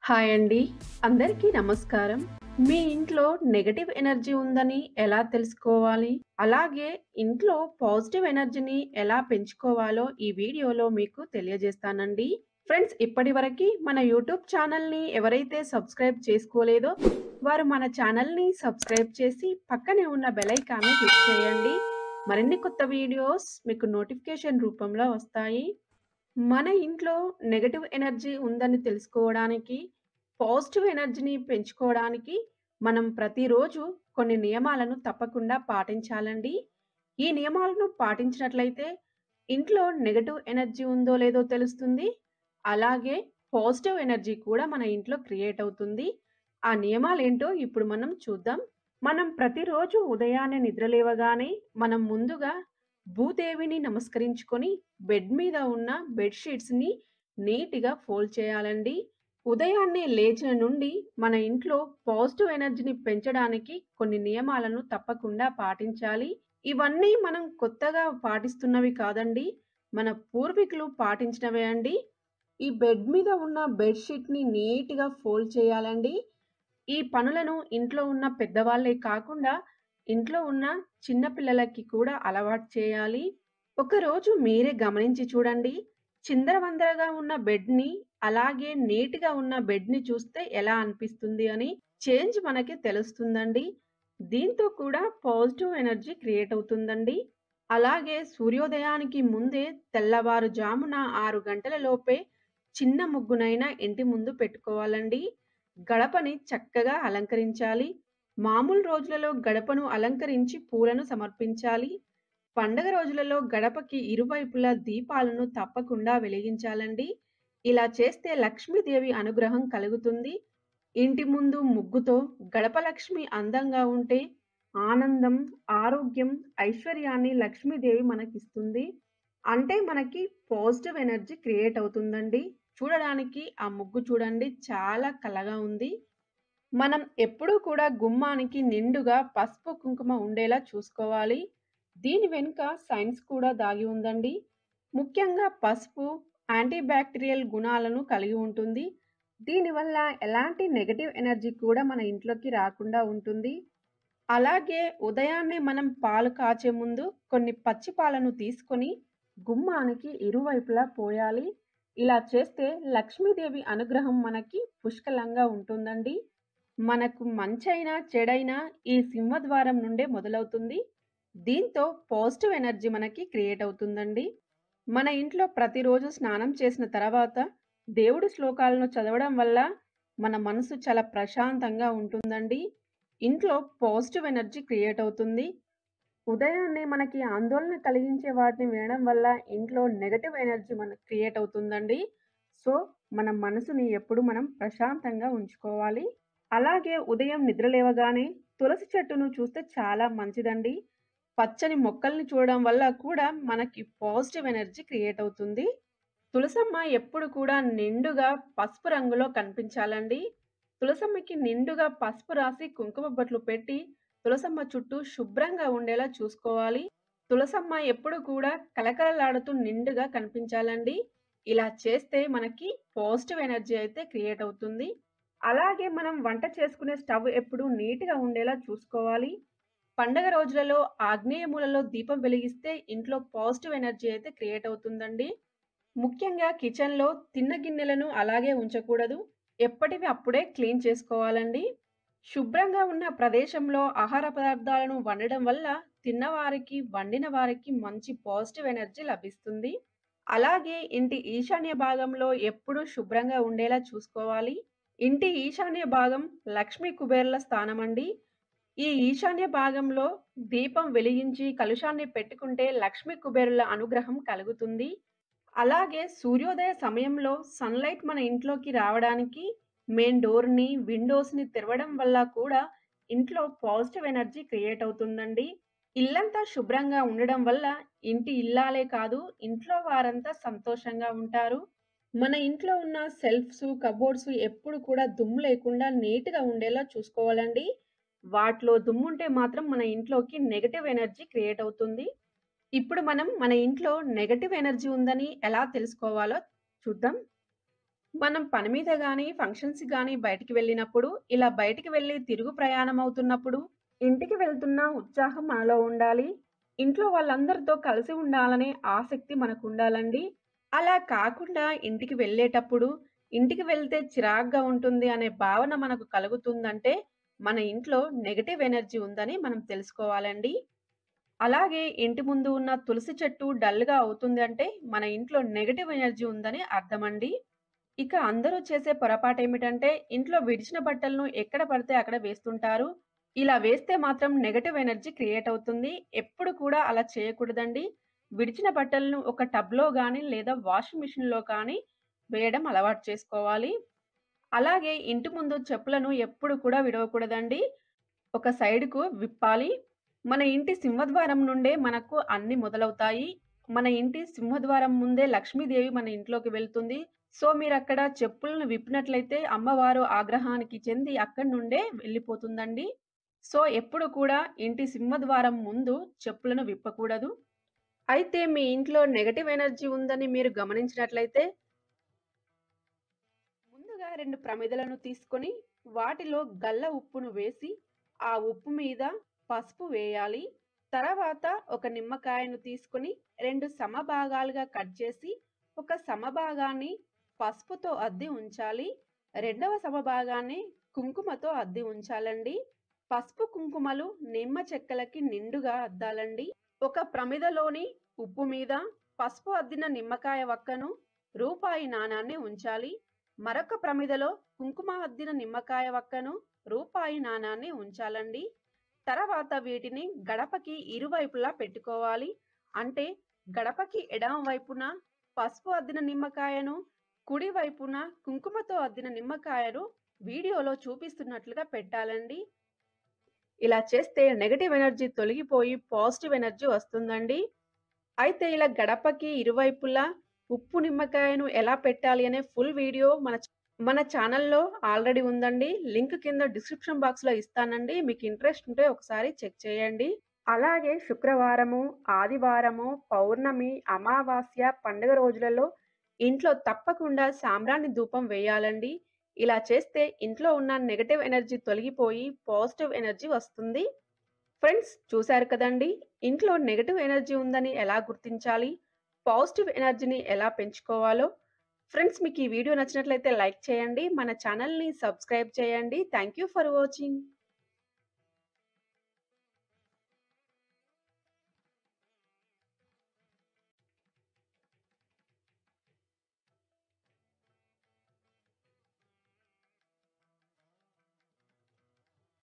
Hi అండి అందరికీ నమస్కారం మీ ఇంట్లో నెగటివ్ ఎనర్జీ ఉందని ఎలా తెలుసుకోవాలి అలాగే ఇంట్లో పాజిటివ్ ఎనర్జీని ఎలా పెంచుకోవాలో ఈ వీడియోలో మీకు తెలియజేస్తానండి ఫ్రెండ్స్ ఇప్పటి వరకు మన యూట్యూబ్ ఛానల్ని ఎవరైతే సబ్స్క్రైబ్ చేసుకోలేదో వారు మన ఛానల్ని సబ్స్క్రైబ్ చేసి పక్కనే ఉన్న బెల్ ఐకాన్ని క్లిక్ చేయండి మరిన్ని కొత్త వీడియోస్ మీకు నోటిఫికేషన్ రూపంలో వస్తాయి మన ఇంట్లో నెగటివ్ ఎనర్జీ ఉందని తెలుసుకోవడానికి పాజిటివ్ ఎనర్జీని పెంచుకోవడానికి మనం ప్రతిరోజు కొన్ని నియమాలను తప్పకుండా పాటించాలండి ఈ నియమాలను పాటించినట్లయితే ఇంట్లో నెగటివ్ ఎనర్జీ ఉందో లేదో తెలుస్తుంది అలాగే పాజిటివ్ ఎనర్జీ కూడా మన ఇంట్లో క్రియేట్ అవుతుంది ఆ నియమాలు ఏంటో ఇప్పుడు మనం చూద్దాం మనం ప్రతిరోజు ఉదయాన్నే నిద్రలేవగానే మనం ముందుగా భూదేవిని నమస్కరించుకొని బెడ్ మీద ఉన్న బెడ్షీట్స్ని నీట్గా ఫోల్డ్ చేయాలండి ఉదయాన్నే లేచిన నుండి మన ఇంట్లో పాజిటివ్ ఎనర్జీని పెంచడానికి కొన్ని నియమాలను తప్పకుండా పాటించాలి ఇవన్నీ మనం కొత్తగా పాటిస్తున్నవి కాదండి మన పూర్వీకులు పాటించినవే అండి ఈ బెడ్ మీద ఉన్న బెడ్షీట్ని నీట్గా ఫోల్డ్ చేయాలండి ఈ పనులను ఇంట్లో ఉన్న పెద్దవాళ్ళే కాకుండా ఇంట్లో ఉన్న చిన్న పిల్లలకి కూడా అలవాటు చేయాలి ఒకరోజు మీరే గమనించి చూడండి చిందరవందరగా ఉన్న బెడ్ని అలాగే నీట్గా ఉన్న బెడ్ని చూస్తే ఎలా అనిపిస్తుంది అని చేంజ్ మనకి తెలుస్తుందండి దీంతో కూడా పాజిటివ్ ఎనర్జీ క్రియేట్ అవుతుందండి అలాగే సూర్యోదయానికి ముందే తెల్లవారుజామున ఆరు గంటల లోపే చిన్న ముగ్గునైనా ఇంటి ముందు పెట్టుకోవాలండి గడపని చక్కగా అలంకరించాలి మామూలు రోజులలో గడపను అలంకరించి పూలను సమర్పించాలి పండగ రోజులలో గడపకి ఇరువైపులా దీపాలను తప్పకుండా వెలిగించాలండి ఇలా చేస్తే లక్ష్మీదేవి అనుగ్రహం కలుగుతుంది ఇంటి ముందు ముగ్గుతో గడప లక్ష్మి అందంగా ఉంటే ఆనందం ఆరోగ్యం ఐశ్వర్యాన్ని లక్ష్మీదేవి మనకిస్తుంది అంటే మనకి పాజిటివ్ ఎనర్జీ క్రియేట్ అవుతుందండి చూడడానికి ఆ ముగ్గు చూడండి చాలా కలగా ఉంది మనం ఎప్పుడూ కూడా గుమ్మానికి నిండుగా పసుపు కుంకుమ ఉండేలా చూసుకోవాలి దీని వెనుక సైన్స్ కూడా దాగి ఉందండి ముఖ్యంగా పసుపు యాంటీ బ్యాక్టీరియల్ గుణాలను కలిగి ఉంటుంది దీనివల్ల ఎలాంటి నెగటివ్ ఎనర్జీ కూడా మన ఇంట్లోకి రాకుండా ఉంటుంది అలాగే ఉదయాన్నే మనం పాలు కాచే ముందు కొన్ని పచ్చి పాలను తీసుకొని గుమ్మానికి ఇరువైపులా పోయాలి ఇలా చేస్తే లక్ష్మీదేవి అనుగ్రహం మనకి పుష్కలంగా ఉంటుందండి మనకు మంచైనా చెడైనా ఈ సింహద్వారం నుండే మొదలవుతుంది దీంతో పాజిటివ్ ఎనర్జీ మనకి క్రియేట్ అవుతుందండి మన ఇంట్లో ప్రతిరోజు స్నానం చేసిన తర్వాత దేవుడి శ్లోకాలను చదవడం వల్ల మన మనసు చాలా ప్రశాంతంగా ఉంటుందండి ఇంట్లో పాజిటివ్ ఎనర్జీ క్రియేట్ అవుతుంది ఉదయాన్నే మనకి ఆందోళన కలిగించే వాటిని వినడం వల్ల ఇంట్లో నెగటివ్ ఎనర్జీ మనకు క్రియేట్ అవుతుందండి సో మన మనసుని ఎప్పుడు మనం ప్రశాంతంగా ఉంచుకోవాలి అలాగే ఉదయం నిద్ర లేవగానే తులసి చెట్టును చూస్తే చాలా మంచిదండి పచ్చని మొక్కల్ని చూడడం వల్ల కూడా మనకి పాజిటివ్ ఎనర్జీ క్రియేట్ అవుతుంది తులసమ్మ ఎప్పుడు కూడా నిండుగా పసుపు రంగులో కనిపించాలండి తులసమ్మకి నిండుగా పసుపు రాసి కుంకుమ బొట్లు పెట్టి తులసమ్మ చుట్టూ శుభ్రంగా ఉండేలా చూసుకోవాలి తులసమ్మ ఎప్పుడు కూడా కలకలలాడుతూ నిండుగా కనిపించాలండి ఇలా చేస్తే మనకి పాజిటివ్ ఎనర్జీ అయితే క్రియేట్ అవుతుంది అలాగే మనం వంట చేసుకునే స్టవ్ ఎప్పుడు నీట్గా ఉండేలా చూసుకోవాలి పండగ రోజులలో ఆగ్నేయ మూలలో దీపం వెలిగిస్తే ఇంట్లో పాజిటివ్ ఎనర్జీ అయితే క్రియేట్ అవుతుందండి ముఖ్యంగా కిచెన్లో తిన్న గిన్నెలను అలాగే ఉంచకూడదు ఎప్పటివి అప్పుడే క్లీన్ చేసుకోవాలండి శుభ్రంగా ఉన్న ప్రదేశంలో ఆహార పదార్థాలను వండడం వల్ల తిన్నవారికి వండిన వారికి మంచి పాజిటివ్ ఎనర్జీ లభిస్తుంది అలాగే ఇంటి ఈశాన్య భాగంలో ఎప్పుడూ శుభ్రంగా ఉండేలా చూసుకోవాలి ఇంటి ఈశాన్య భాగం లక్ష్మీ కుబేర్ల స్థానం అండి ఈ ఈశాన్య భాగంలో దీపం వెలిగించి కలుషాన్ని పెట్టుకుంటే లక్ష్మీ కుబేరుల అనుగ్రహం కలుగుతుంది అలాగే సూర్యోదయ సమయంలో సన్లైట్ మన ఇంట్లోకి రావడానికి మెయిన్ డోర్ని విండోస్ని తెరవడం వల్ల కూడా ఇంట్లో పాజిటివ్ ఎనర్జీ క్రియేట్ అవుతుందండి ఇల్లంతా శుభ్రంగా ఉండడం వల్ల ఇంటి ఇల్లాలే కాదు ఇంట్లో వారంతా సంతోషంగా ఉంటారు మన ఇంట్లో ఉన్న సెల్ఫ్స్ కబోర్డ్స్ ఎప్పుడు కూడా దుమ్ము లేకుండా నీట్గా ఉండేలా చూసుకోవాలండి వాటిలో దుమ్ము ఉంటే మాత్రం మన ఇంట్లోకి నెగటివ్ ఎనర్జీ క్రియేట్ అవుతుంది ఇప్పుడు మనం మన ఇంట్లో నెగటివ్ ఎనర్జీ ఉందని ఎలా తెలుసుకోవాలో చూద్దాం మనం పని మీద గాని, ఫంక్షన్స్‌కి గాని బయటికి వెళ్ళినప్పుడు, ఇలా బయటికి వెళ్లి తిరుగు ప్రయాణం అవుతున్నప్పుడు, ఇంటికి వెళ్తున్న ఉత్సాహం మనలో ఉండాలి. ఇంట్లో వాళ్ళందరితో కలిసి ఉండాలనే ఆసక్తి మనకుండాలండి. అలా కాకుండా ఇంటికి వెళ్ళేటప్పుడు, ఇంటికి వెళ్తే చిరాగ్గా ఉంటుంది అనే భావన మనకు కలుగుతుందంటే, మన ఇంట్లో నెగెటివ్ ఎనర్జీ ఉందని మనం తెలుసుకోవాలండి. అలాగే ఇంటి ముందు ఉన్న తులసి చెట్టు డల్‌గా అవుతుంది అంటే, మన ఇంట్లో నెగెటివ్ ఎనర్జీ ఉందని అర్థమండి. ఇక అందరూ చేసే పొరపాటేమిటంటే, ఇంట్లో విడిచిన బట్టలను ఎక్కడ పడితే అక్కడ వేస్తుంటారు. ఇలా వేస్తే మాత్రం నెగెటివ్ ఎనర్జీ క్రియేట్ అవుతుంది. ఎప్పుడు కూడా అలా చేయకూడదండి. విడిచిన బట్టలను ఒక టబ్‌లో గాని, లేదా వాషింగ్ మిషన్‌లో కానీ వేయడం అలవాటు చేసుకోవాలి. అలాగే ఇంటి ముందు చెప్పులను ఎప్పుడు కూడా విడవకూడదండి. ఒక సైడ్‌కు విప్పాలి. మన ఇంటి సింహద్వారం నుండే మనకు అన్నీ మొదలవుతాయి. మన ఇంటి సింహద్వారం ముందే లక్ష్మీదేవి మన ఇంట్లోకి వెళ్తుంది. సో, మీరక్కడ చెప్పులను విప్పినట్లయితే అమ్మవారు ఆగ్రహానికి చెంది అక్కడి నుండే వెళ్ళిపోతుందండి. సో, ఎప్పుడు కూడా ఇంటి సింహద్వారం ముందు చెప్పులను విప్పకూడదు. అయితే మీ ఇంట్లో నెగెటివ్ ఎనర్జీ ఉందని మీరు గమనించినట్లయితే ముందుగా 2 ప్రమిదలను తీసుకొని, వాటిలో గల్ల ఉప్పును వేసి, ఆ ఉప్పు మీద పసుపు వేయాలి. తర్వాత ఒక నిమ్మకాయను తీసుకొని 2 సమభాగాలుగా కట్ చేసి, ఒక సమభాగాన్ని పసుపుతో అద్ది ఉంచాలి. రెండవ సమభాగాన్ని కుంకుమతో అద్ది ఉంచాలండి. పసుపు, కుంకుమలు నిమ్మ చెక్కలకి నిండుగా అద్దాలండి. ఒక ప్రమిదలోని ఉప్పు మీద పసుపు అద్దిన నిమ్మకాయ వక్కను, రూపాయి నాణాన్ని ఉంచాలి. మరొక ప్రమిదలో కుంకుమ అద్దిన నిమ్మకాయ వక్కను, రూపాయి నాణాన్ని ఉంచాలండి. తర్వాత వీటిని గడపకి ఇరువైపులా పెట్టుకోవాలి. అంటే గడపకి ఎడమ వైపున పసుపు అద్దిన నిమ్మకాయను, కుడి వైపున కుంకుమతో అద్దిన నిమ్మకాయను వీడియోలో చూపిస్తున్నట్లుగా పెట్టాలండి. ఇలా చేస్తే నెగెటివ్ ఎనర్జీ తొలగిపోయి పాజిటివ్ ఎనర్జీ వస్తుందండి. అయితే ఇలా గడపకి ఇరువైపులా ఉప్పు నిమ్మకాయను ఎలా పెట్టాలి అనే ఫుల్ వీడియో మన చ మన ఛానల్‌లో ఆల్రెడీ ఉందండి. లింక్ కింద డిస్క్రిప్షన్ బాక్స్‌లో ఇస్తానండి. మీకు ఇంట్రెస్ట్ ఉంటే ఒకసారి చెక్ చేయండి. అలాగే శుక్రవారము, ఆదివారము, పౌర్ణమి, అమావాస్య, పండుగ రోజులలో ఇంట్లో తప్పకుండా సాంబ్రాణి ధూపం వేయాలండి. ఇలా చేస్తే ఇంట్లో ఉన్న నెగెటివ్ ఎనర్జీ తొలగిపోయి పాజిటివ్ ఎనర్జీ వస్తుంది. ఫ్రెండ్స్ చూసారు కదండీ! ఇంట్లో నెగెటివ్ ఎనర్జీ ఉందని ఎలా గుర్తించాలి? పాజిటివ్ ఎనర్జీని ఎలా పెంచుకోవాలో? ఫ్రెండ్స్ మీకు ఈ వీడియో నచ్చినట్లయితే లైక్ చేయండి. మన ఛానల్‌ని సబ్స్క్రైబ్ చేయండి. Thank you for watching.